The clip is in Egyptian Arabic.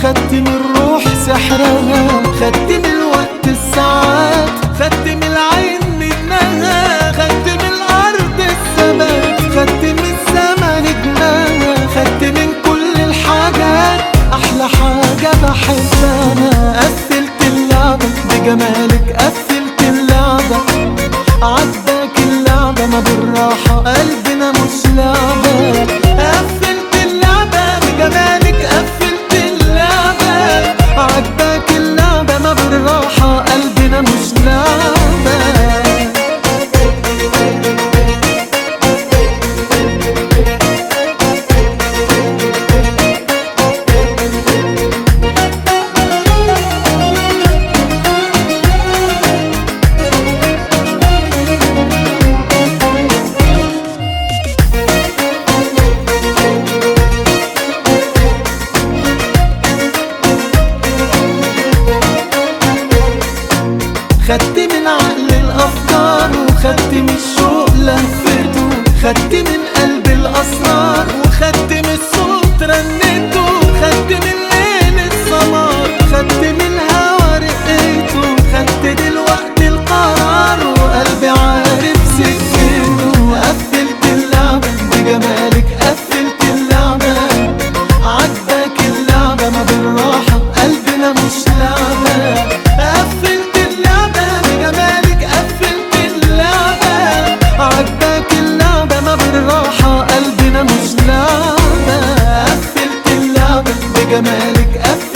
خدت من الروح سحرها خدت من الوقت الساعات خدت من العين منها خدت من الارض الثبات خدت من السما نجمها خدت من كل الحاجات احلى حاجة بحبها قفلت اللعبة بجمالك قفلت اللعبة عداك اللعبة ما بالراحة قلبنا مش لعبة قفلت اللعبة بجمالك قفلت اللعبة عداك اللعبة ما بالراحة قلبنا مش لعبة خدت من عقل الافكار وخدت من الشوق لهفته خدت من قلب الاسرار وخدت من الصوت رنته خدت من ليل السمار خدت من الهوى رقيته خدت دلوقتي القرار وقلبي عارف سكته قفلت اللعبة بجمالك قفلت اللعبة عداك اللعبة ما بالراحة قلبنا مش لعبة قفلت اللعبة بجمالك قفلت اللعبة عداك اللعبة ما بالراحة قلبنا مش لعبة قفلت اللعبة بجمالك قفلت